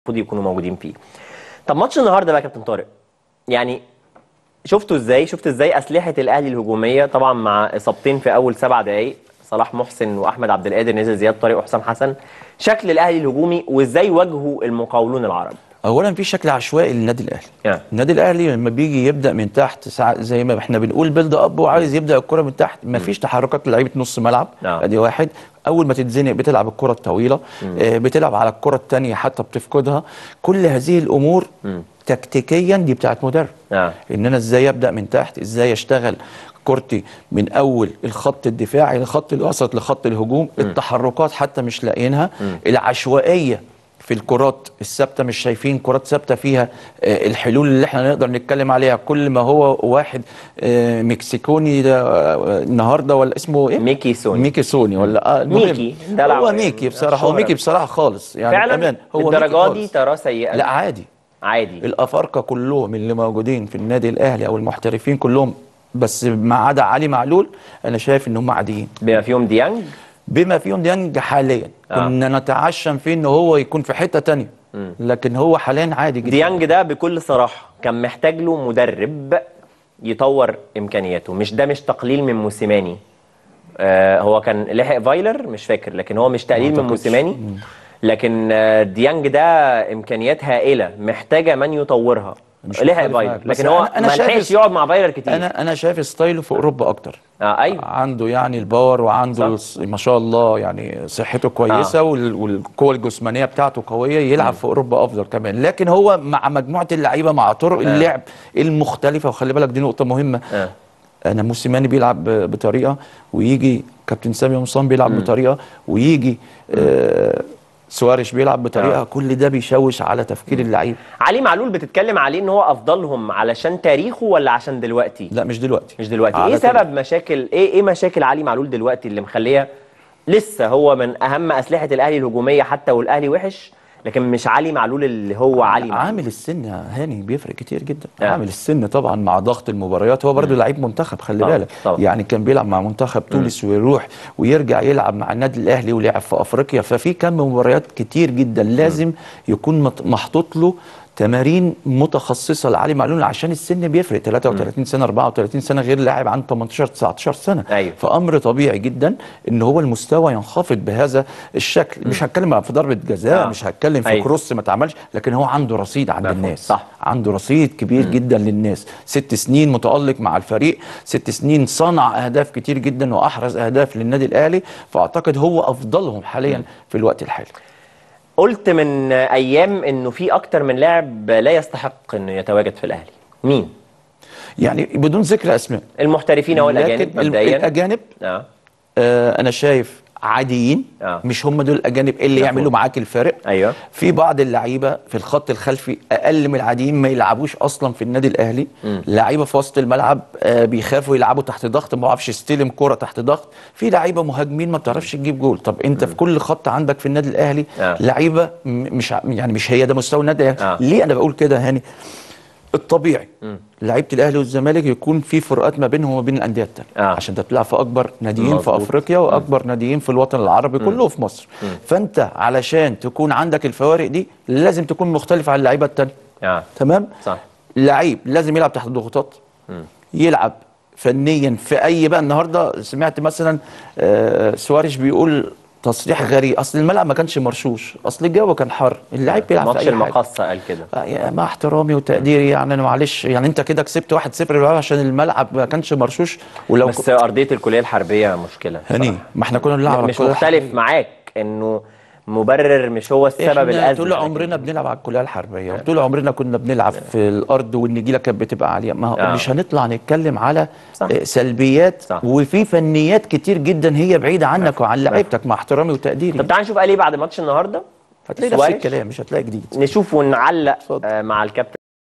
المفروض يكونوا موجودين فيه طب ماتش النهارده بقى يا كابتن طارق يعني شفتوا ازاي شفت ازاي اسلحه الاهلي الهجوميه طبعا مع اصابتين في اول سبع دقائق صلاح محسن واحمد عبد القادر نزل زياد طارق وحسام حسن شكل الاهلي الهجومي وازاي واجهوا المقاولون العرب اولا في شكل عشوائي للنادي الاهلي يعني. النادي الاهلي لما بيجي يبدا من تحت ساعة زي ما احنا بنقول بيلد اب وعايز يبدا الكره من تحت ما فيش تحركات لعيبه نص ملعب نعم. ادي واحد اول ما تتزنق بتلعب الكره الطويله آه بتلعب على الكره الثانيه حتى بتفقدها كل هذه الامور تكتيكيا دي بتاعت مدرب نعم. ان انا ازاي ابدا من تحت ازاي اشتغل كورتي من اول الخط الدفاعي لخط الوسط لخط الهجوم التحركات حتى مش لاقيينها العشوائيه في الكرات الثابته مش شايفين كرات ثابته فيها آه، الحلول اللي احنا نقدر نتكلم عليها كل ما هو واحد آه، مكسيكوني ده آه، النهارده ولا اسمه ايه ميكي سوني. ميكي سوني ولا آه المهم، ميكي، ده لعب- هو ميكي بصراحه هو شهرة. ميكي بصراحه خالص يعني فعلا بأمان. هو ميكي الدرجه دي خالص. تراه سيئه لا عادي عادي الافارقه كلهم اللي موجودين في النادي الاهلي او المحترفين كلهم بس ما عدا علي معلول انا شايف ان هم عاديين بما فيهم ديانج بما فيهم ديانج حاليا آه. كنا نتعشم فيه ان هو يكون في حته تانية لكن هو حاليا عادي جدا ديانج ده بكل صراحه كان محتاج له مدرب يطور امكانياته مش ده مش تقليل من موسيماني آه هو كان لحق فايلر مش فاكر لكن هو مش تقليل من أعتقدش. موسيماني لكن آه ديانج ده امكانيات هائله محتاجه من يطورها مش لحق مختلف فايلر معاك. بس لكن هو أنا- أنا ما شايف- لحقش يقعد مع فايلر كتير انا انا شايف ستايله في اوروبا اكتر آه ايوه عنده يعني الباور وعنده صح. ص- ما شاء الله يعني صحته كويسه آه. وال- والقوه الجسمانيه بتاعته قويه يلعب في اوروبا افضل كمان لكن هو مع مجموعه اللعيبه مع طرق اللعب المختلفه وخلي بالك دي نقطه مهمه آه. انا موسيماني بيلعب ب- بطريقه ويجي كابتن سامي قمصان بيلعب بطريقه ويجي آه سواريش بيلعب بطريقه آه. كل ده بيشوش على تفكير اللعيب علي معلول بتتكلم عليه ان هو افضلهم علشان تاريخه ولا عشان دلوقتي لا مش دلوقتي مش دلوقتي ايه عادة. سبب مشاكل ايه ايه مشاكل علي معلول دلوقتي اللي مخليه لسه هو من اهم اسلحه الاهلي الهجوميه حتى والاهلي وحش لكن مش علي معلول اللي هو علي معلول. عامل السن يا هاني بيفرق كتير جدا آه. عامل السن طبعا مع ضغط المباريات هو برضه لعيب منتخب خلي طبعاً، بالك طبعاً. يعني كان بيلعب مع منتخب تونس ويروح ويرجع يلعب مع النادي الاهلي ولعب في افريقيا ففي كم مباريات كتير جدا لازم يكون مت- محطوط له تمارين متخصصه لعلي معلول عشان السن بيفرق 33 سنه 34 سنه غير لاعب عنده 18 19 سنه أيوة. فامر طبيعي جدا ان هو المستوى ينخفض بهذا الشكل مش هتكلم في ضربه جزاء آه. مش هتكلم في أيوة. كروس ما اتعملش لكن هو عنده رصيد عند مفهوم. الناس صح. عنده رصيد كبير جدا للناس ست سنين متألق مع الفريق ست سنين صنع أهداف كتير جدا وأحرز أهداف للنادي الأهلي فأعتقد هو أفضلهم حاليا في الوقت الحالي قلت من ايام انه في اكتر من لاعب لا يستحق انه يتواجد في الاهلي مين يعني بدون ذكر أسماء المحترفين او الاجانب لكن ال- مبدئيا الأجانب اه آه أنا شايف عاديين آه. مش هم دول الأجانب اللي مفهوم. يعملوا معاك الفارق ايوه في بعض اللعيبه في الخط الخلفي اقل من العاديين ما يلعبوش اصلا في النادي الاهلي لعيبه في وسط الملعب آه، بيخافوا يلعبوا تحت ضغط ما بيعرفش يستلم كره تحت ضغط في لعيبه مهاجمين ما بتعرفش تجيب جول طب انت في كل خط عندك في النادي الاهلي آه. لعيبه م- مش ع- يعني مش هي ده مستوى النادي الاهلي آه. ليه انا بقول كده هاني الطبيعي لعيبه الاهلي والزمالك يكون في فروقات ما بينهم وما بين الانديه الثانيه آه. عشان انت بتلعب في اكبر ناديين في مظبوط. افريقيا واكبر ناديين في الوطن العربي كله في مصر فانت علشان تكون عندك الفوارق دي لازم تكون مختلف عن اللعيبه الثانيه اه تمام صح لعيب لازم يلعب تحت ضغوطات يلعب فنيا في اي بقى النهارده سمعت مثلا آه سواريش بيقول تصريح غريب اصل الملعب ما كانش مرشوش اصل الجو كان حر اللعيب بيلعب في ماتش اي حاجه المقصه قال كده آه، يا- مع احترامي وتقديري يعني انا معلش يعني انت كده كسبت 1-0 عشان الملعب ما كانش مرشوش ولو بس ارضيه الكليه الحربيه مشكله هني بصراحة. ما احنا كنا بنلعب على مش الكرة مختلف الحربية. معاك انه مبرر مش هو السبب احنا الازمه طول عمرنا بنلعب على الكليه الحربيه وطول عمرنا كنا بنلعب في الارض والنجيله كانت بتبقى عاليه ما هو آه. مش هنطلع نتكلم على صح. آه، سلبيات صح. وفي فنيات كتير جدا هي بعيده عنك وعن لعيبتك مع احترامي وتقديري طب تعال نشوف قال ايه بعد ماتش النهارده هتلاقي نفس سواريش؟ الكلام مش هتلاقي جديد نشوف ونعلق اتفضل. آه، مع الكابتن